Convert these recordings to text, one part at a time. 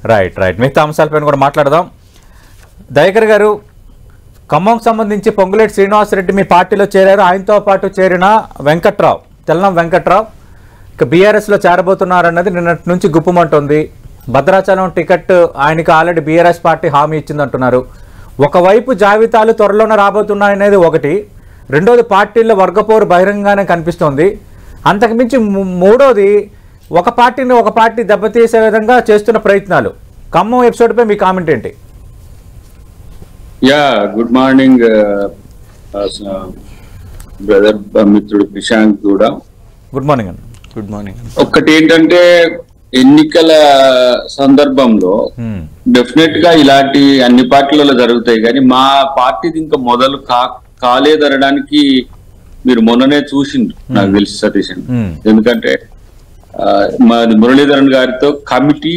Right right మిగతా అంశాలపైన కూడా మాట్లాడదాం దయకర్ గారు ఖమ్మంకి సంబంధించి పొంగులేటి శ్రీనివాసరెడ్డి మీ పార్టీలో చేరారు ఆయనతో పాటు చేరిన వెంకట్రావు తెల్లం వెంకట్రావు ఇక బీఆర్ఎస్లో చేరబోతున్నారన్నది నిన్నటి నుంచి గుప్పమంటుంది భద్రాచలం టికెట్ ఆయనకి ఆల్రెడీ బీఆర్ఎస్ పార్టీ హామీ ఇచ్చిందంటున్నారు ఒకవైపు జాబితాలు త్వరలోనే రాబోతున్నాయనేది ఒకటి రెండోది పార్టీల్లో వర్గపోరు బహిరంగంగానే కనిపిస్తోంది అంతకుమించి మూ- మూడోది ఒక పార్టీని ఒక పార్టీ దెబ్బతీసే విధంగా చేస్తున్న ప్రయత్నాలు ఖమ్మం ఎపిసోడ్పై మీ కామెంట్ ఏంటి యా గుడ్ మార్నింగ్ బ్రదర్ మిత్రుడు ప్రశాంత్ కూడా గుడ్ మార్నింగ్ అండి గుడ్ మార్నింగ్ ఒక్కటి ఏంటంటే ఎన్నికల సందర్భంలో హ్మ్. డెఫినెట్ గా ఇలాంటి అన్ని పార్టీలలో జరుగుతాయి కానీ మా పార్టీది ఇంకా మొదలు కా కాలేదనడానికి మీరు మొన్ననే చూసిండ్రు నాకు తెలిసి సతీష్ అండి. హ్మ్. ఎందుకంటే ఆ, మాది మురళీధరన్ గారితో కమిటీ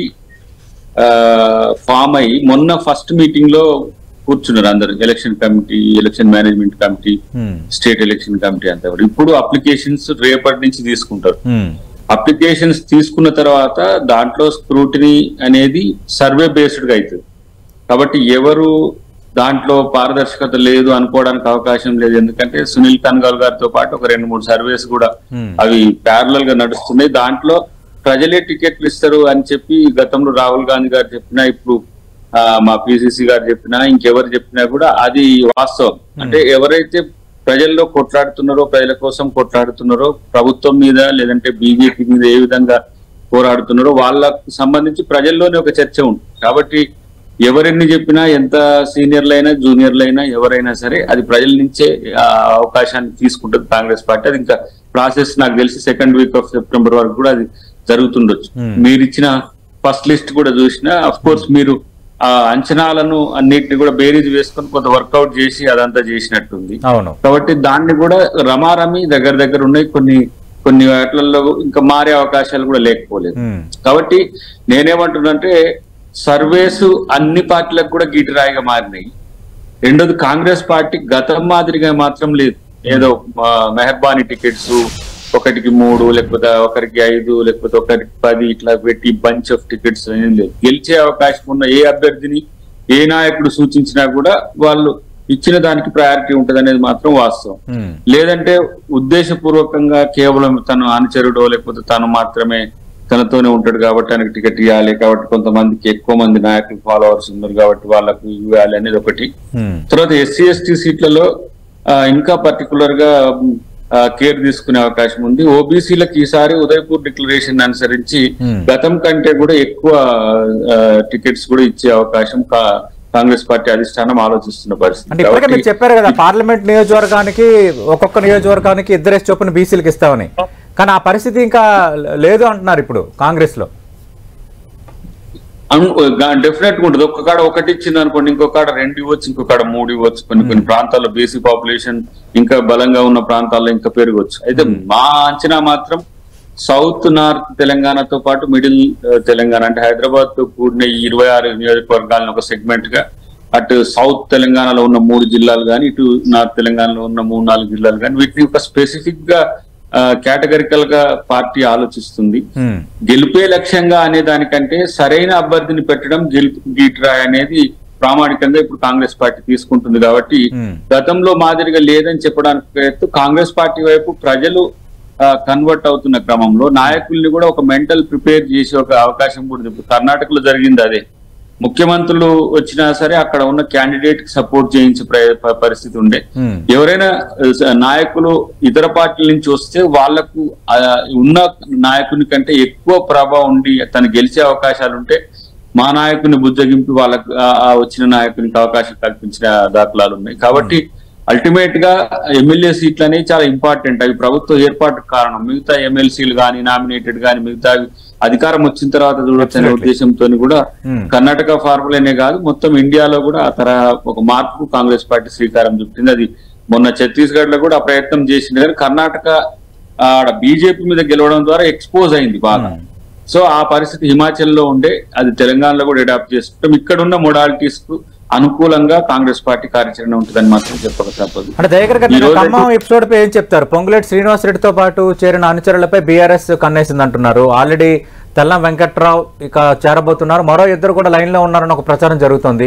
ఫామ్ అయ్యి మొన్న ఫస్ట్ మీటింగ్ లో కూర్చున్నారు అందరు election committee election management committee hmm. State election committee అంతా కూడా ఇప్పుడు అప్లికేషన్స్ రేపటి నుంచి తీసుకుంటారు హ్మ్. అప్లికేషన్స్ తీసుకున్న తర్వాత దాంట్లో స్క్రూటినీ అనేది సర్వే బేస్డ్ గా అవుతుంది కాబట్టి ఎవరు దాంట్లో పారదర్శకత లేదు అనుకోవడానికి అవకాశం లేదు ఎందుకంటే సునీల్ కన్గాల్ గారితో పాటు ఒక రెండు మూడు సర్వేస్ కూడా Hmm. అవి ప్యారలల్ గా నడుస్తున్నాయి దాంట్లో ప్రజలే టికెట్లు ఇస్తారు అని చెప్పి గతంలో రాహుల్ గాంధీ గారు చెప్పినా ఇప్పుడు ఆ, మా పిసిసి గారు చెప్పినా ఇంకెవరు చెప్పినా కూడా అది వాస్తవం అంటే ఎవరైతే ప్రజల్లో కొట్లాడుతున్నారో ప్రజల కోసం కొట్లాడుతున్నారో ప్రభుత్వం మీద లేదంటే బీజేపీ మీద ఏ విధంగా పోరాడుతున్నారో వాళ్ళకు సంబంధించి ప్రజల్లోనే ఒక చర్చ ఉంది కాబట్టి ఎవరెన్ని చెప్పినా ఎంత సీనియర్లైనా జూనియర్లైనా ఎవరైనా సరే అది ప్రజల నుంచే ఆ అవకాశాన్ని తీసుకుంటుంది కాంగ్రెస్ పార్టీ అది ఇంకా ప్రాసెస్ నాకు తెలిసి సెకండ్ వీక్ ఆఫ్ సెప్టెంబర్ వరకు కూడా అది జరుగుతుండొచ్చు Hmm. మీరు ఇచ్చిన ఫస్ట్ లిస్ట్ కూడా చూసినా అఫ్ కోర్స్ మీరు ఆ అంచనాలను అన్నిటిని కూడా బేరీజ్ వేసుకొని కొంత వర్కౌట్ చేసి అదంతా చేసినట్టుంది అవును కాబట్టి దాన్ని కూడా రమారమి దగ్గర దగ్గర ఉన్నాయి కొన్ని కొన్ని వాటిలలో ఇంకా మారే అవకాశాలు కూడా లేకపోలేదు హ్మ్. కాబట్టి నేనేమంటున్నంటే సర్వేస్ అన్ని పార్టీలకు కూడా గీటిరాయిగా మారినాయి రెండోది కాంగ్రెస్ పార్టీ గతం మాదిరిగా మాత్రం లేదు ఏదో ఆ, మెహర్బానీ టికెట్స్ ఒకటికి మూడు లేకపోతే ఒకరికి ఐదు లేకపోతే ఒకరికి పది ఇట్లా పెట్టి బంచ్ ఆఫ్ టికెట్స్ ఏం లేదు గెలిచే అవకాశం ఉన్న ఏ అభ్యర్థిని ఏ నాయకుడు సూచించినా కూడా వాళ్ళు ఇచ్చిన దానికి ప్రయారిటీ ఉంటది అనేది మాత్రం వాస్తవం హ్మ్. లేదంటే ఉద్దేశపూర్వకంగా కేవలం తను అనుచరుడో లేకపోతే తను మాత్రమే తనతోనే ఉంటాడు కాబట్టి ఆయనకు టికెట్ ఇవ్వాలి కాబట్టి కొంతమందికి ఎక్కువ మంది నాయకులు ఫాలోవర్స్ ఉన్నారు కాబట్టి వాళ్ళకు ఇవ్వాలి అనేది ఒకటి హ్మ్. తర్వాత ఎస్సీ ఎస్టీ సీట్లలో ఆ, ఇంకా పర్టికులర్ గా ఆ, కేర్ తీసుకునే అవకాశం ఉంది ఓబీసీలకు ఈసారి ఉదయపూర్ డిక్లరేషన్ అనుసరించి Hmm. గతం కంటే కూడా ఎక్కువ ఆ, టికెట్స్ కూడా ఇచ్చే అవకాశం కా- కాంగ్రెస్ పార్టీ అధిష్టానం ఆలోచిస్తున్న పరిస్థితి అంటే ఇప్పటికే కాబట్టి మీరు చెప్పారు కదా పార్లమెంట్ నియోజకవర్గానికి ఒక్కొక్క నియోజకవర్గానికి ఇద్దరేసి చొప్పున బీసీలకు ఇస్తామని కానీ ఆ పరిస్థితి ఇంకా లేదు అంటున్నారు ఇప్పుడు కాంగ్రెస్ లో డెఫినెట్ గా ఉంటుంది ఒక్క కాడ ఒకటి ఇచ్చింది అనుకోండి ఇంకొక కాడ రెండు ఇవ్వచ్చు ఇంకొక కాడ మూడు ఇవ్వచ్చు కొన్ని కొన్ని ప్రాంతాల్లో బేసిక్ పాపులేషన్ ఇంకా బలంగా ఉన్న ప్రాంతాల్లో ఇంకా పెరగవచ్చు అయితే మా అంచనా మాత్రం సౌత్ నార్త్ తెలంగాణతో పాటు మిడిల్ తెలంగాణ అంటే హైదరాబాద్ తో కూడిన ఈ ఇరవై ఆరు నియోజకవర్గాలను ఒక సెగ్మెంట్ గా అటు సౌత్ తెలంగాణలో ఉన్న మూడు జిల్లాలు కానీ ఇటు నార్త్ తెలంగాణలో ఉన్న మూడు నాలుగు జిల్లాలు కానీ వీటిని ఒక స్పెసిఫిక్ గా కేటగరికల్ గా పార్టీ ఆలోచిస్తుంది హ్మ్. గెలిపే లక్ష్యంగా అనే దానికంటే సరైన అభ్యర్థిని పెట్టడం గెలుపు గీట్రాయ్ అనేది ప్రామాణికంగా ఇప్పుడు కాంగ్రెస్ పార్టీ తీసుకుంటుంది కాబట్టి Hmm. గతంలో మాదిరిగా లేదని చెప్పడానికి ఎత్తు కాంగ్రెస్ పార్టీ వైపు ప్రజలు కన్వర్ట్ అవుతున్న క్రమంలో నాయకుల్ని కూడా ఒక మెంటల్ ప్రిపేర్ చేసే ఒక అవకాశం కూడా ఉంది. ఇప్పుడు కర్ణాటకలో జరిగింది అదే ముఖ్యమంత్రులు వచ్చినా సరే అక్కడ ఉన్న క్యాండిడేట్ కి సపోర్ట్ చేయించే ప్ర- ప- పరిస్థితి ఉండే హ్మ్. ఎవరైనా ఆ, స- నాయకులు ఇతర పార్టీల నుంచి వస్తే వాళ్లకు ఆ, ఉన్న నాయకుని కంటే ఎక్కువ ప్రభావం ఉండి తను గెలిచే అవకాశాలు ఉంటే మా నాయకుని బుజ్జగింపి వాళ్ళకు ఆ- ఆ వచ్చిన నాయకునికి అవకాశం కల్పించిన దాఖలాలు ఉన్నాయి కాబట్టి అల్టిమేట్ గా ఎమ్మెల్యే సీట్లు అనేవి చాలా ఇంపార్టెంట్ అవి ప్రభుత్వ ఏర్పాటు కారణం మిగతా ఎమ్మెల్సీలు కానీ నామినేటెడ్ కానీ మిగతా అధికారం వచ్చిన తర్వాత చూడొచ్చు అనే Absolutely. ఉద్దేశంతో కూడా Hmm. కర్ణాటక ఫార్ములానే కాదు మొత్తం ఇండియాలో కూడా ఆ తరహా ఒక మార్పు కాంగ్రెస్ పార్టీ శ్రీకారం చుట్టింది అది మొన్న ఛత్తీస్గఢ్ లో కూడా ఆ ప్రయత్నం చేసింది కానీ కర్ణాటక ఆడ బీజేపీ మీద గెలవడం ద్వారా ఎక్స్పోజ్ అయింది బాగా Hmm. సో ఆ పరిస్థితి హిమాచల్ లో ఉండే అది తెలంగాణలో కూడా అడాప్ట్ చేసుకుంటాం ఇక్కడ ఉన్న మొడాలిటీస్ కు అనుకూలంగా కాంగ్రెస్ పార్టీ కార్యాచరణ ఉంటుందని మాత్రం చెప్పక తప్పదు అంటే దయగర్ గారు ఈ నిన్న రోజు ఖమ్మం ఎపిసోడ్ పై ఏం చెప్తారు పొంగులేటి శ్రీనివాస్ రెడ్డితో పాటు చేరిన అనుచరులపై బీఆర్ఎస్ కన్నేసింది అంటున్నారు ఆల్రెడీ తెల్లం వెంకట్రావు ఇక చేరబోతున్నారు మరో ఇద్దరు కూడా లైన్లో ఉన్నారని ఒక ప్రచారం జరుగుతోంది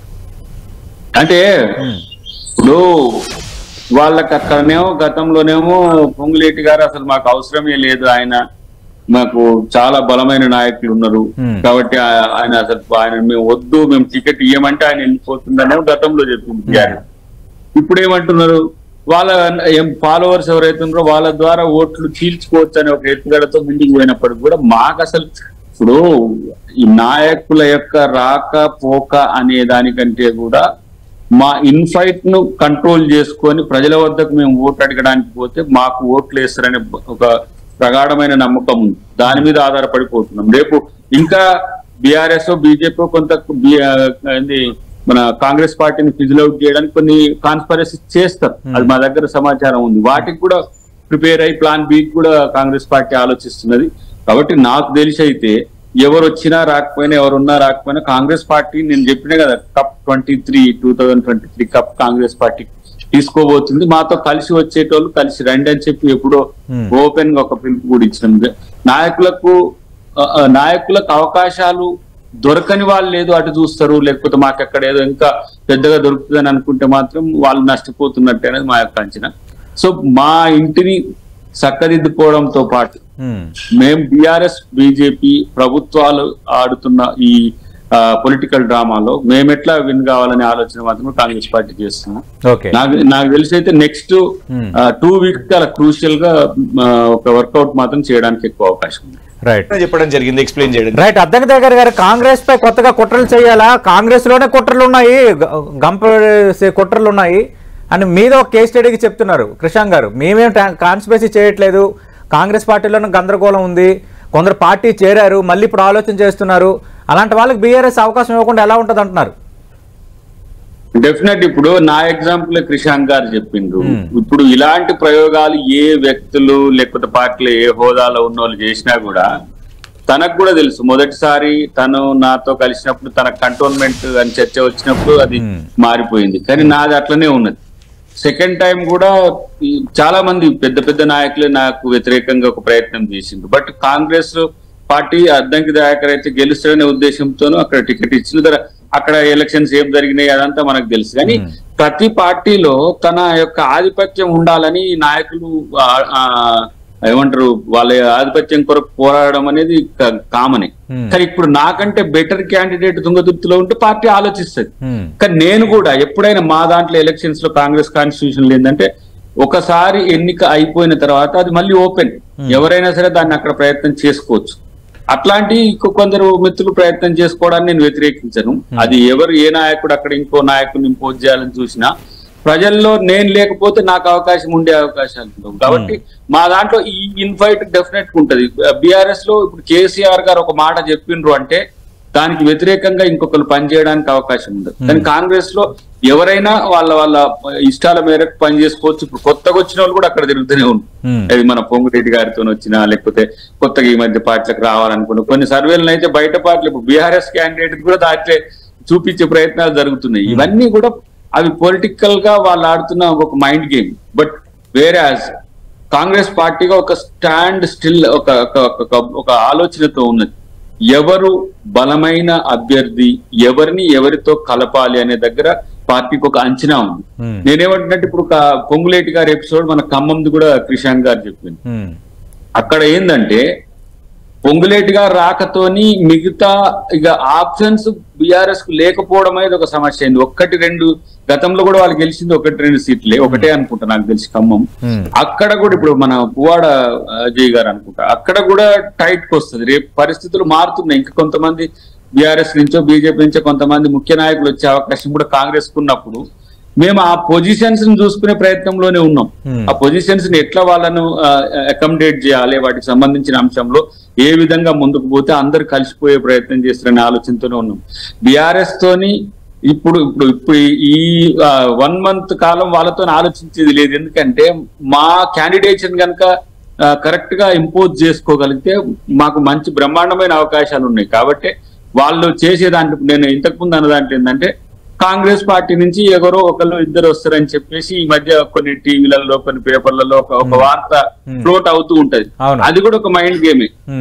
అంటే ఇప్పుడు వాళ్ళకి అక్కడనేమో గతంలోనేమో పొంగులేటి గారు అసలు మాకు అవసరమే లేదు ఆయన మాకు చాలా బలమైన నాయకులు ఉన్నారు Hmm. కాబట్టి ఆ- ఆయన అసలు ఆయన మేము వద్దు మేము టికెట్ ఇవ్వమంటే ఆయన వెళ్ళిపోతుందనే గతంలో చెప్పింది టీఆర్ఎస్. ఇప్పుడు ఏమంటున్నారు వాళ్ళ ఏం ఫాలోవర్స్ ఎవరైతే ఉన్నారో వాళ్ళ ద్వారా ఓట్లు చీల్చుకోవచ్చు అనే ఒక ఎత్తుగడతో ముందుకు పోయినప్పటికి కూడా మాకు అసలు ఇప్పుడు ఈ నాయకుల యొక్క రాక పోక అనే దానికంటే కూడా మా ఇన్ఫైట్ ను కంట్రోల్ చేసుకొని ప్రజల వద్దకు మేము ఓటు అడగడానికి పోతే మాకు ఓట్లు వేస్తారనే ఒక ప్రగాఢమైన నమ్మకం ఉంది దాని మీద ఆధారపడిపోతున్నాం రేపు ఇంకా బీఆర్ఎస్ బీజేపీ కొంత బి- ఆ, ఏంది మన కాంగ్రెస్ పార్టీని ఫిజిల్ అవుట్ చేయడానికి కొన్ని కాన్స్పరసీ చేస్తారు అది మా దగ్గర సమాచారం ఉంది వాటికి కూడా ప్రిపేర్ అయి ప్లాన్ బి కూడా కాంగ్రెస్ పార్టీ ఆలోచిస్తున్నది కాబట్టి నాకు తెలిసి అయితే ఎవరు వచ్చినా రాకపోయినా ఎవరు ఉన్నా రాకపోయినా కాంగ్రెస్ పార్టీ నేను చెప్పినా కదా cup twenty three two thousand twenty three cup Congress party తీసుకోబోతుంది మాతో కలిసి వచ్చేటోళ్ళు కలిసి రండి అని చెప్పి ఎప్పుడో Hmm. ఓపెన్ గా ఒక పిలుపు కూడా ఇచ్చినాం నాయకులకు ఆ, ఆ, నాయకులకు అవకాశాలు దొరకని వాళ్ళు లేదు అటు చూస్తారు లేకపోతే మాకు ఎక్కడ ఏదో ఇంకా పెద్దగా దొరుకుతుందని అనుకుంటే మాత్రం వాళ్ళు నష్టపోతున్నట్టు అనేది మా యొక్క అంచనా సో మా ఇంటిని చక్కదిద్దుకోవడంతో పాటు ఉమ్, మేము బీఆర్ఎస్ బీజేపీ ప్రభుత్వాలు ఆడుతున్న ఈ పొలిటికల్ డ్రామాలో మేమెట్లా విన్ కావాలనే ఆలోచన మాత్రం కాంగ్రెస్ పార్టీ చేస్తున్నాం ఓకే నాకు నాకు తెలిసి అయితే నెక్స్ట్ Hmm. టూ వీక్స్ చాలా క్రూషియల్ గా ఆ, ఒక వర్కౌట్ మాత్రం చేయడానికి ఎక్కువ అవకాశం ఉంది రైట్ చెప్పడం జరిగింది ఎక్స్ప్లెయిన్ చేయడం రైట్ అద్దెకి దగ్గర గారు కాంగ్రెస్ పై కొత్తగా కుట్రలు చేయాలా కాంగ్రెస్ లోనే కుట్రలు ఉన్నాయి గ- గంప కుట్రలు ఉన్నాయి అని మీద ఒక కేస్ స్టడీకి చెప్తున్నారు కృషాంక్ గారు మేమేం కాన్స్పిరసీ చేయట్లేదు కాంగ్రెస్ పార్టీలోనే గందరగోళం ఉంది కొందరు పార్టీ చేరారు మళ్ళీ ఇప్పుడు ఆలోచన చేస్తున్నారు అలాంటి వాళ్ళకి బీఆర్ఎస్ అవకాశం ఇవ్వకుండా ఎలా ఉంటుంది అంటున్నారు డెఫినెట్ ఇప్పుడు నా ఎగ్జాంపుల్ క్రిషాంక్ గారు చెప్పిండ్రు Hmm. ఇప్పుడు ఇలాంటి ప్రయోగాలు ఏ వ్యక్తులు లేకపోతే పార్టీలో ఏ హోదాలో ఉన్న వాళ్ళు చేసినా కూడా తనకు కూడా తెలుసు మొదటిసారి తను నాతో కలిసినప్పుడు తన కంటోన్మెంట్ అని చర్చ వచ్చినప్పుడు అది Hmm. మారిపోయింది కానీ నాది అట్లనే ఉన్నది సెకండ్ టైం కూడా ఈ చాలా మంది పెద్ద పెద్ద నాయకులే నాకు వ్యతిరేకంగా ఒక ప్రయత్నం చేసిండ్రు బట్ కాంగ్రెస్ పార్టీ అద్దంకి దయాకర్ అయితే గెలుస్తాడనే ఉద్దేశంతోనూ అక్కడ టికెట్ ఇచ్చిన తర్వాత అక్కడ ఎలక్షన్స్ ఏం జరిగినాయి అదంతా మనకు తెలుసు కానీ Hmm. ప్రతి పార్టీలో తన యొక్క ఆధిపత్యం ఉండాలని నాయకులు ఆ, ఆ, ఏమంటారు వాళ్ళ ఆధిపత్యం కొరకు పోరాడడం అనేది కామనే Hmm. కానీ ఇప్పుడు నాకంటే బెటర్ క్యాండిడేట్ తుంగతుర్తిలో ఉంటే పార్టీ ఆలోచిస్తుంది ఉమ్, కానీ నేను కూడా ఎప్పుడైనా మా దాంట్లో ఎలక్షన్స్ లో కాంగ్రెస్ కాన్స్టిట్యూషన్ ఏంటంటే ఒకసారి ఎన్నిక అయిపోయిన తర్వాత అది మళ్ళీ ఓపెన్ ఎవరైనా సరే దాన్ని అక్కడ ప్రయత్నం చేసుకోవచ్చు అట్లాంటి ఇంకో కొందరు మిత్రులు ప్రయత్నం చేసుకోవడాన్ని నేను వ్యతిరేకించను అది ఎవరు ఏ నాయకుడు అక్కడ ఇంకో నాయకుడిని ఇంపోజ్ చేయాలని చూసినా ప్రజల్లో నేను లేకపోతే నాకు అవకాశం ఉండే అవకాశాలు ఉండవు కాబట్టి మా దాంట్లో ఈ ఇన్ఫైట్ డెఫినెట్ ఉంటది బీఆర్ఎస్ లో ఇప్పుడు కేసీఆర్ గారు ఒక మాట చెప్పిండ్రు అంటే దానికి వ్యతిరేకంగా ఇంకొకరు పనిచేయడానికి అవకాశం ఉండదు కానీ కాంగ్రెస్ లో ఎవరైనా వాళ్ళ వాళ్ళ ఇష్టాల మేరకు పని చేసుకోవచ్చు ఇప్పుడు కొత్తగా వచ్చిన వాళ్ళు కూడా అక్కడ తిరుగుతూనే ఉంటారు ఉమ్, అది మన పొంగురెడ్డి గారితో వచ్చినా లేకపోతే కొత్తగా ఈ మధ్య పార్టీలకు రావాలనుకున్న కొన్ని సర్వేలను అయితే బయట పార్టీలు ఇప్పుడు బీఆర్ఎస్ క్యాండిడేట్ కూడా దాంట్లో చూపించే ప్రయత్నాలు జరుగుతున్నాయి ఇవన్నీ కూడా అవి పొలిటికల్ గా వాళ్ళు ఆడుతున్న ఒక మైండ్ గేమ్ బట్ వేరే కాంగ్రెస్ పార్టీగా ఒక స్టాండ్ స్టిల్ ఒక ఒక- ఒక- ఒక ఆలోచనతో ఉన్నది ఎవరు బలమైన అభ్యర్థి ఎవరిని ఎవరితో కలపాలి అనే దగ్గర పార్టీకి ఒక అంచనా ఉంది Hmm. నేనేమంటున్నట్టు ఇప్పుడు ఒక పొంగులేటి గారి ఎపిసోడ్ మన ఖమ్మంది కూడా క్రిషాంక్ గారు చెప్పింది ఉమ్, అక్కడ ఏంటంటే పొంగులేటి గారు రాకతోని మిగతా ఇక ఆప్షన్స్ బీఆర్ఎస్ కు లేకపోవడం అనేది ఒక సమస్య అయింది ఒక్కటి రెండు గతంలో కూడా వాళ్ళు గెలిచింది ఒకటి రెండు సీట్లే ఒకటే అనుకుంటా నాకు తెలిసి ఖమ్మం ఉమ్, అక్కడ కూడా ఇప్పుడు మన పువ్వాడ అజయ్ గారు అనుకుంటా అక్కడ కూడా టైట్ కి వస్తుంది రేపు పరిస్థితులు మారుతున్నాయి ఇంకా కొంతమంది బీఆర్ఎస్ నుంచో బీజేపీ నుంచో కొంతమంది ముఖ్య నాయకులు వచ్చే అవకాశం కూడా కాంగ్రెస్ కు ఉన్నప్పుడు మేము ఆ పొజిషన్స్ ని చూసుకునే ప్రయత్నంలోనే ఉన్నాం Hmm. ఆ పొజిషన్స్ ని ఎట్లా వాళ్ళను అకామిడేట్ చేయాలి వాటికి సంబంధించిన అంశంలో ఏ విధంగా ముందుకు పోతే అందరు కలిసిపోయే ప్రయత్నం చేస్తారనే ఆలోచనతోనే ఉన్నాం బీఆర్ఎస్ తోని ఇప్పుడు ఇప్పుడు ఇప్పుడు ఈ వన్ మంత్ కాలం వాళ్ళతో ఆలోచించేది లేదు ఎందుకంటే మా క్యాండిడేట్స్ కనుక కరెక్ట్ గా ఇంపోజ్ చేసుకోగలిగితే మాకు మంచి బ్రహ్మాండమైన అవకాశాలు ఉన్నాయి కాబట్టి వాళ్ళు చేసే దాంట్లో నేను ఇంతకు ముందు అన్న దాంట్లో ఏంటంటే కాంగ్రెస్ పార్టీ నుంచి ఎవరో ఒకళ్ళు ఇద్దరు వస్తారని చెప్పేసి ఈ మధ్య కొన్ని టీవీలలో కొన్ని పేపర్లలో ఒక ఒక వార్త Hmm. ఫ్లోట్ అవుతూ ఉంటది అవును. అది కూడా ఒక మైండ్ గేమే ఉమ్,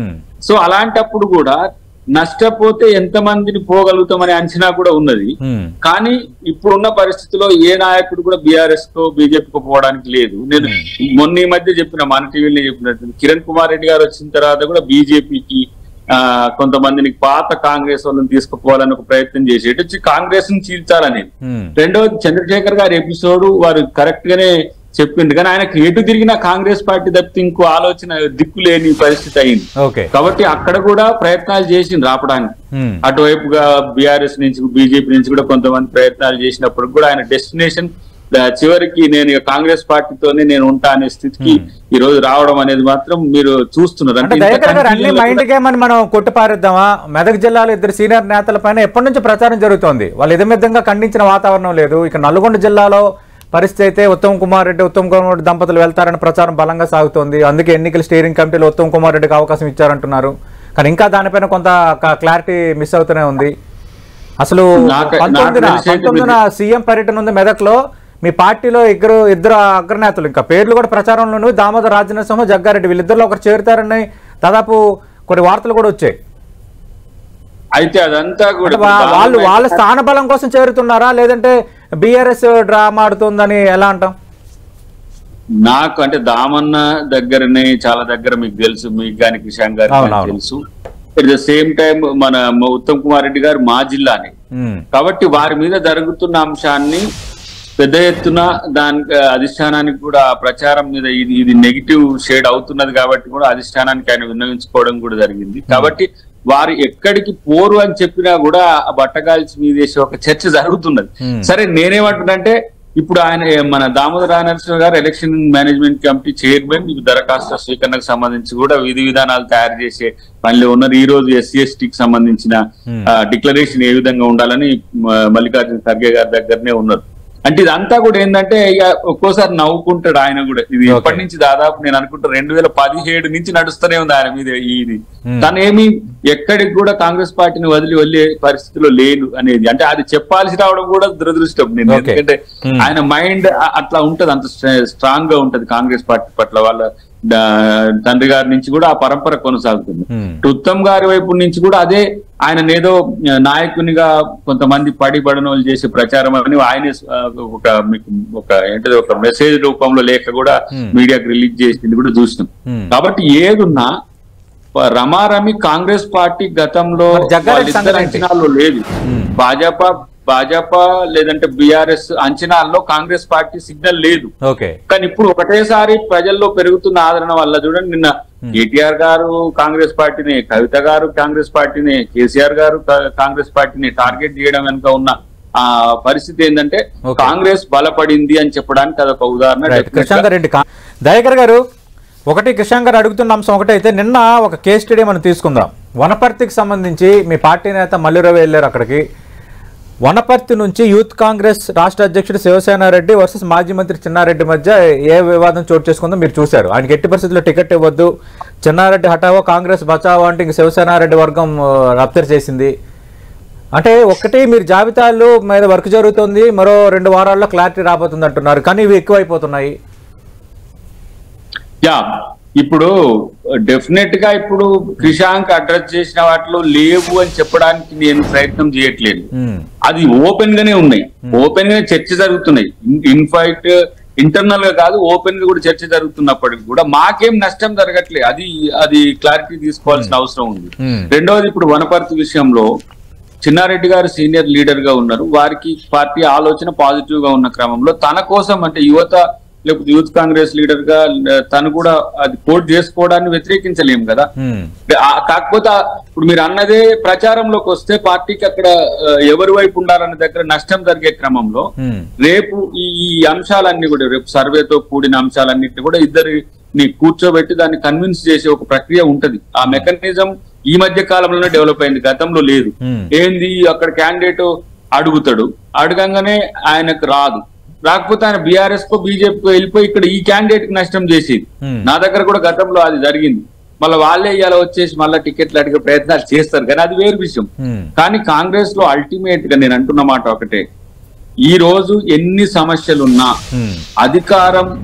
సో అలాంటప్పుడు కూడా నష్టపోతే ఎంత మందిని పోగలుగుతామనే అంచనా కూడా ఉన్నది ఉమ్, కానీ ఇప్పుడున్న పరిస్థితిలో ఏ నాయకుడు కూడా బీఆర్ఎస్ తో బీజేపీకి పోవడానికి లేదు నేను మొన్న ఈ మధ్య చెప్పిన మన టీవీలో చెప్పినట్టు కిరణ్ కుమార్ రెడ్డి గారు వచ్చిన తర్వాత కూడా బీజేపీకి ఆ కొంతమందిని పాత కాంగ్రెస్ వాళ్ళని తీసుకుపోవాలని ఒక ప్రయత్నం చేసి ఎటు వచ్చి కాంగ్రెస్ ని చీల్చాలని ఉమ్, రెండవది చంద్రశేఖర్ గారి ఎపిసోడ్ వారు కరెక్ట్ గానే చెప్పిండు కానీ ఆయనకు ఎటు తిరిగినా కాంగ్రెస్ పార్టీ తప్పితే ఇంకో ఆలోచన దిక్కు లేని పరిస్థితి అయింది ఓకే కాబట్టి అక్కడ కూడా ప్రయత్నాలు చేసింది రాపడానికి ఉమ్, అటువైపుగా బీఆర్ఎస్ నుంచి బీజేపీ నుంచి కూడా కొంతమంది ప్రయత్నాలు చేసినప్పుడు కూడా ఆయన డెస్టినేషన్ చివరికి నేను ఇక కాంగ్రెస్ పార్టీతోనే నేను ఉంటా అనే స్థితికి ఈ రోజు రావడం అనేది మాత్రం మీరు చూస్తున్నారు అంటే ఇంత దయాకర్ గారు అన్ని confusion లో మైండ్ కూడా- గేమ్ అని మనం కొట్టిపారేద్దామా మెదక్ జిల్లాలో ఇద్దరు సీనియర్ నేతల పైన ఎప్పటి నుంచి ప్రచారం జరుగుతోంది వాళ్ళు ఇదమిద్దంగా ఖండించిన వాతావరణం లేదు ఇక నల్గొండ జిల్లాలో పరిస్థితి అయితే ఉత్తమ్ కుమార్ రెడ్డి ఉత్తమ్ కుమార్ రెడ్డి దంపతులు వెళ్తారని ప్రచారం బలంగా సాగుతోంది అందుకే ఎన్నికల స్టీరింగ్ కమిటీలో ఉత్తమ్ కుమార్ రెడ్డికి అవకాశం ఇచ్చారంటున్నారు కానీ ఇంకా దానిపైన కొంత క్లారిటీ మిస్ అవుతూనే ఉంది అసలు నాకు- పంతొమ్మిదిన నాకు తెలిసి అయితే పంతొమ్మిదిన సీఎం పర్యటన ఉంది మెదక్లో మీ పార్టీలో ఇద్దరు ఇద్దరు అగ్రనేతలు ఇంకా పేర్లు కూడా ప్రచారంలోను దామోదర్ రాజనరసింహ జగ్గారెడ్డి వీళ్ళిద్దరిలో ఒకరు చేరుతారని దాదాపు కొన్ని వార్తలు కూడా వచ్చాయి అయితే అదంతా కూడా అంటే వా- వాళ్ళు వాళ్ళ స్థానబలం కోసం చేరుతున్నారా లేదంటే బీఆర్ఎస్ డ్రామా ఆడుతుందని ఎలా అంటాం నాకు అంటే దామన్న దగ్గరనే చాలా దగ్గర మీకు తెలుసు మీకు కానీ కిషాన్ గారికి అవును, కానీ అవును. తెలుసు ఎట్ ద సేమ్ టైం మన ఉత్తమ్ కుమార్ రెడ్డి గారు మా జిల్లానే ఉమ్, కాబట్టి వారి మీద జరుగుతున్న అంశాన్ని పెద్ద ఎత్తున దానికి అధిష్టానానికి కూడా ఆ ప్రచారం మీద ఇది ఇది నెగిటివ్ షేడ్ అవుతున్నది కాబట్టి కూడా అధిష్టానానికి ఆయన విన్నవించుకోవడం కూడా జరిగింది కాబట్టి వారు ఎక్కడికి పోరు అని చెప్పినా కూడా ఆ బట్టగాల్చి మీదేసే ఒక చర్చ జరుగుతున్నది Hmm. సరే నేనేమంటున్నానంటే ఇప్పుడు ఆయన మన దామోదర రాజనరసింహ గారు ఎలక్షన్ మేనేజ్మెంట్ కమిటీ చైర్మన్ ఈ దరఖాస్తు స్వీకరణకు సంబంధించి కూడా విధి విధానాలు తయారు చేసే పనిలో ఉన్నారు ఈ రోజు ఎస్సీ ఎస్టీకి సంబంధించిన Hmm. డిక్లరేషన్ ఏ విధంగా ఉండాలని మ- మల్లికార్జున ఖర్గే గారి దగ్గరనే ఉన్నారు అంటే ఇదంతా కూడా ఏంటంటే ఇక ఒక్కోసారి నవ్వుకుంటాడు ఆయన కూడా ఇది Okay. ఎప్పటి నుంచి దాదాపు నేను అనుకుంటా రెండు వేల పదిహేడు నుంచి నడుస్తూనే ఉంది ఆయన మీద ఇది Hmm. తనేమి ఎక్కడికి కూడా కాంగ్రెస్ పార్టీని వదిలి వెళ్ళే పరిస్థితిలో లేను అనేది అంటే అది చెప్పాల్సి రావడం కూడా దురదృష్టం నేను Okay. ఎందుకంటే Hmm. ఆయన మైండ్ అట్లా ఉంటది అంత స్ట్రాంగ్ గా ఉంటది కాంగ్రెస్ పార్టీ పట్ల వాళ్ళ డా- తండ్రి గారి నుంచి కూడా ఆ పరంపర కొనసాగుతుంది ఉమ్, ఇటు ఉత్తమ్ గారి వైపు నుంచి కూడా అదే ఆయన ఏదో నాయకునిగా కొంతమంది పడి పడనోళ్ళు చేసే ప్రచారం అని ఆయన ఒక మీకు ఒక ఏంటిది ఒక మెసేజ్ రూపంలో లేఖ కూడా Hmm. మీడియాకి రిలీజ్ చేసింది కూడా చూసినాం ఉమ్. కాబట్టి ఏదున్నా ప- రమారమి కాంగ్రెస్ పార్టీ గతంలో మరి జగ్గారెడ్డి వాళ్ళిద్దరి సంగతి ఏంటి? అంచనాల్లో లేదు Hmm. భాజపా భాజపా లేదంటే బిఆర్ఎస్ అంచనాల్లో కాంగ్రెస్ పార్టీ సిగ్నల్ లేదు ఓకే కానీ ఇప్పుడు ఒకటేసారి ప్రజల్లో పెరుగుతున్న ఆదరణ వల్ల చూడండి నిన్న కేటీఆర్ గారు కాంగ్రెస్ పార్టీని కవిత గారు కాంగ్రెస్ పార్టీని కేసీఆర్ గారు కా- కాంగ్రెస్ పార్టీని టార్గెట్ చేయడం వెనుక ఉన్న ఆ పరిస్థితి ఏంటంటే Okay. కాంగ్రెస్ బలపడింది అని చెప్పడానికి అదొక ఉదాహరణ రైట్ Definitely గా కృష్ణాంగర్ రెడ్డి కా- దయాకర్ గారు ఒకటి కిషాన్ గారు అడుగుతున్న అంశం ఒకటైతే నిన్న ఒక కేస్ స్టడీ మనం తీసుకుందాం వనపర్తికి సంబంధించి మీ పార్టీ నేత మల్లిరవి వెళ్ళారు అక్కడికి వనపర్తి నుంచి యూత్ కాంగ్రెస్ రాష్ట్ర అధ్యక్షుడు శివసేన రెడ్డి వర్సెస్ మాజీ మంత్రి చిన్నారెడ్డి మధ్య ఏ వివాదం చోటు చేసుకుందో మీరు చూశారు ఆయనకి ఎట్టి పరిస్థితుల్లో టికెట్ ఇవ్వద్దు చిన్నారెడ్డి హఠావో కాంగ్రెస్ బచావో అంటే ఇంక శివసేన రెడ్డి వర్గం రప్తర్ చేసింది అంటే ఒక్కటి మీరు జాబితాలు మీద వర్క్ జరుగుతుంది మరో రెండు వారాల్లో క్లారిటీ రాబోతుంది అంటున్నారు కానీ ఇవి ఎక్కువైపోతున్నాయి యా ఇప్పుడు డెఫినెట్ గా ఇప్పుడు క్రిషాంక్ అడ్రస్ చేసిన వాటిలో లేవు అని చెప్పడానికి నేను ప్రయత్నం చేయట్లేదు ఉమ్, అది ఓపెన్ గానే ఉన్నాయి ఓపెన్ గా చర్చ జరుగుతున్నాయి ఇన్ఫైట్ ఇంటర్నల్ గా కాదు ఓపెన్ గా కూడా చర్చ జరుగుతున్నప్పటికి కూడా మాకేం నష్టం జరగట్లేదు అది అది క్లారిటీ తీసుకోవాల్సిన అవసరం ఉంది Hmm. రెండవది ఇప్పుడు వనపర్తి విషయంలో చిన్నారెడ్డి గారు సీనియర్ లీడర్ గా ఉన్నారు వారికి పార్టీ ఆలోచన పాజిటివ్ గా ఉన్న క్రమంలో తన కోసం అంటే యువత లేకపోతే యూత్ కాంగ్రెస్ లీడర్ గా ఆ, తను కూడా అది కోట్ చేసుకోవడాన్ని వ్యతిరేకించలేం కదా ఉమ్, ఆ- కాకపోతే ఆ- ఇప్పుడు మీరు అన్నదే ప్రచారంలోకి వస్తే పార్టీకి అక్కడ ఆ, ఎవరి వైపు ఉండాలన్న దగ్గర నష్టం జరిగే క్రమంలో ఉమ్, రేపు ఈ ఈ అంశాలన్నీ కూడా రేపు సర్వేతో కూడిన అంశాలన్నింటినీ కూడా ఇద్దరిని కూర్చోబెట్టి దాన్ని కన్విన్స్ చేసే ఒక ప్రక్రియ ఉంటది ఆ మెకానిజం ఈ మధ్య కాలంలోనే డెవలప్ అయింది గతంలో లేదు ఉమ్, ఏంది అక్కడ క్యాండిడేట్ అడుగుతాడు అడగంగానే ఆయనకు రాదు రాకపోతే ఆయన బీఆర్ఎస్ కో బీజేపీకో వెళ్ళిపోయి ఇక్కడ ఈ క్యాండిడేట్ కి నష్టం చేసేది Hmm. నా దగ్గర కూడా గతంలో అది జరిగింది మళ్ళీ వాళ్ళే ఇవాళ వచ్చేసి మళ్ళీ టికెట్లు అడిగే ప్రయత్నాలు చేస్తారు కానీ అది వేరు విషయం ఉమ్, కానీ కాంగ్రెస్ లో అల్టిమేట్ గా నేను అంటున్న మాట ఒకటే ఈ రోజు ఎన్ని సమస్యలున్నా ఉమ్, అధికారం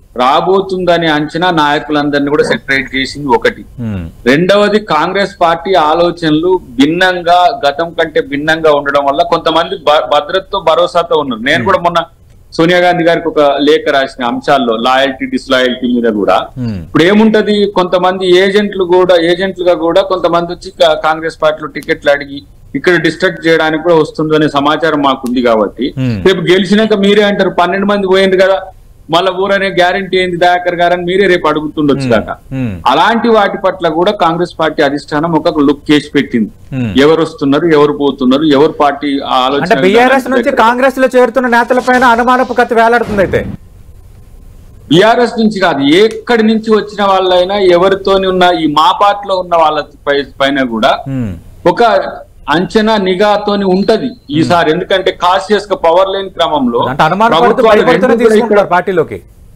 రాబోతుందనే అంచనా నాయకులందరినీ కూడా సెపరేట్ చేసింది ఒకటి ఉమ్, రెండవది కాంగ్రెస్ పార్టీ ఆలోచనలు భిన్నంగా గతం కంటే భిన్నంగా ఉండడం వల్ల కొంతమంది భ- భద్రతతో భరోసాతో ఉన్నారు నేను కూడా మొన్న సోనియా గాంధీ గారికి ఒక లేఖ రాసిన అంశాల్లో లాయల్టీ డిస్లాయల్టీ మీద కూడా ఉమ్, ఇప్పుడు ఏముంటది కొంతమంది ఏజెంట్లు కూడా ఏజెంట్లుగా కూడా కొంతమంది వచ్చి కా- కాంగ్రెస్ పార్టీలో టికెట్లు అడిగి ఇక్కడ డిస్ట్రక్ట్ చేయడానికి కూడా వస్తుంది అనే సమాచారం మాకుంది కాబట్టి Hmm. రేపు గెలిచినాక మీరే అంటారు పన్నెండు మంది పోయింది కదా మళ్ళా ఊరనే గ్యారంటీ ఏంది దయాకర్ గారని మీరే రేపు అడుగుతుండొచ్చు కాక ఉమ్, అలాంటి వాటి పట్ల కూడా కాంగ్రెస్ పార్టీ అధిష్టానం ఒక లుక్ చేసి పెట్టింది ఉమ్. ఎవరు వస్తున్నారు ఎవరు పోతున్నారు ఎవరు పార్టీ ఆ అంటే ఆలోచన బీఆర్ఎస్ నుంచి కాంగ్రెస్ లో చేరుతున్న నేతలపైన అనుమానపు కత్తి వేలాడుతుంది అయితే బీఆర్ఎస్ నుంచి కాదు ఎక్కడి నుంచి వచ్చిన వాళ్ళైనా ఎవరితోని ఉన్న ఈ మా పార్టీలో ఉన్న వాళ్ళ పై- పైన కూడా ఉమ్, ఒక అంచనా నిఘాతోని ఉంటది ఈసారి ఎందుకంటే కాసియస్ గా పవర్ లేని క్రమంలో అంటే అనుమానం పడుతూ ప్రభుత్వాలు భయపడుతూనే రెండు కూడా ఇక్కడ తీసుకుంటారు పార్టీలోకి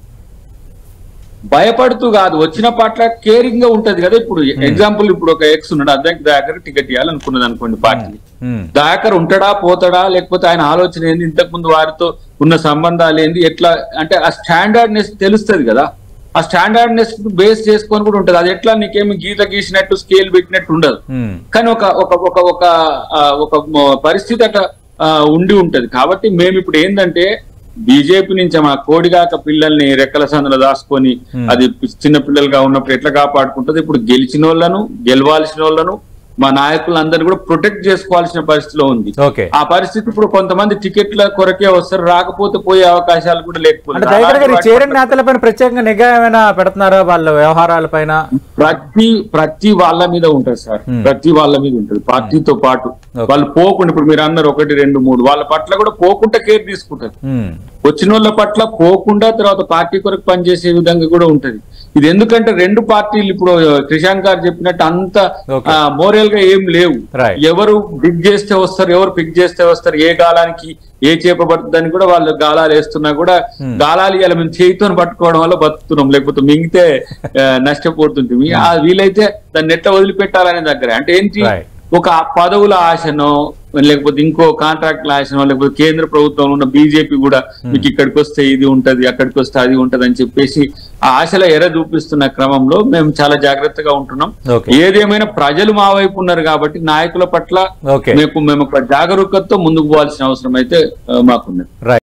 భయపడుతూ కాదు వచ్చిన పట్ల కేరింగ్ గా ఉంటది కదా ఇప్పుడు ఎగ్జాంపుల్ ఇప్పుడు ఒక ఎక్స్ ఉన్నాడు అద్దెకి దయాకర్ టికెట్ ఇవ్వాలనుకున్నది అనుకోండి పార్టీ ఉమ్, దయాకర్ ఉంటాడా పోతాడా లేకపోతే ఆయన ఆలోచన ఏంది ఇంతకు ముందు వారితో ఉన్న సంబంధాలు ఏంది ఎట్లా అంటే ఆ స్టాండర్డ్నెస్ తెలుస్తది కదా ఆ స్టాండర్డ్నెస్ బేస్ చేసుకొని కూడా ఉంటది అది ఎట్లా నీకేమి గీత గీసినట్టు స్కేల్ పెట్టినట్టు ఉండదు ఉమ్, కానీ ఒక ఒక ఒక ఒక ఆ, ఒక మ- పరిస్థితి అట్లా ఆ, ఉండి ఉంటది కాబట్టి మేము ఇప్పుడు ఏంటంటే బీజేపీ నుంచి మా కోడిగాక పిల్లల్ని రెక్కల సందులో దాచుకొని Hmm. అది చిన్న పిల్లలుగా ఉన్నప్పుడు ఎట్లా కాపాడుకుంటుంది ఇప్పుడు గెలిచిన వాళ్ళను గెలవాల్సిన వాళ్ళను మా నాయకులందరినీ కూడా ప్రొటెక్ట్ చేసుకోవాల్సిన పరిస్థితిలో ఉంది ఓకే ఆ పరిస్థితి ఇప్పుడు కొంతమంది టికెట్ల కొరకే వస్తారు రాకపోతే పోయే అవకాశాలు కూడా అంటే లేకపోతే దయగర్ గారు ఈ అలాంటి చేరిన వాటి నేతలపైన ప్రత్యేకంగా నిఘా ఏమైనా పెడుతున్నారా వాళ్ళ వ్యవహారాల పైన ప్రతి ప్రతి వాళ్ళ మీద ఉంటది సార్ Hmm. ప్రతి వాళ్ళ మీద ఉంటది పార్టీతో పాటు Okay. వాళ్ళు పోకుండా ఇప్పుడు మీరు అన్నారు ఒకటి రెండు మూడు వాళ్ళ పట్ల కూడా పోకుండా కేర్ తీసుకుంటారు ఉమ్, వచ్చిన వాళ్ళ పట్ల పోకుండా తర్వాత పార్టీ కొరకు పనిచేసే విధంగా కూడా ఉంటది ఇది ఎందుకంటే రెండు పార్టీలు ఇప్పుడు క్రిషాంక్ గారు చెప్పినట్టు అంత Okay. మోరల్ గా ఏం లేవు Right. ఎవరు పిక్ చేస్తే వస్తారు ఎవరు పిక్ చేస్తే వస్తారు ఏ గాలానికి ఏ చేప పడుతుందని కూడా వాళ్ళు గాలాలు వేస్తున్నా కూడా Hmm. గాలాలు ఇలా మేము చేయితో పట్టుకోవడం వల్ల బతుకుతున్నాం లేకపోతే మింగితే ఆ, నష్టపోతుంటుంది ఆ, వీలైతే దాన్ని ఎట్లా వదిలిపెట్టాలనే దగ్గర అంటే ఏంటి Right. ఒక పదవుల ఆశనో లేకపోతే ఇంకో కాంట్రాక్ట్ల ఆశనో లేకపోతే కేంద్ర ప్రభుత్వంలో ఉన్న బీజేపీ కూడా మీకు ఇక్కడికి వస్తే ఇది ఉంటది అక్కడికి వస్తే అది ఉంటది అని చెప్పేసి ఆ ఆశల ఎర చూపిస్తున్న క్రమంలో మేము చాలా జాగ్రత్తగా ఉంటున్నాం ఓకే ఏదేమైనా ప్రజలు మా వైపు ఉన్నారు కాబట్టి నాయకుల పట్ల ఓకే మేము మేము ఒక జాగరూకతతో ముందుకు పోవాల్సిన అవసరం అయితే ఆ, మాకున్నది రైట్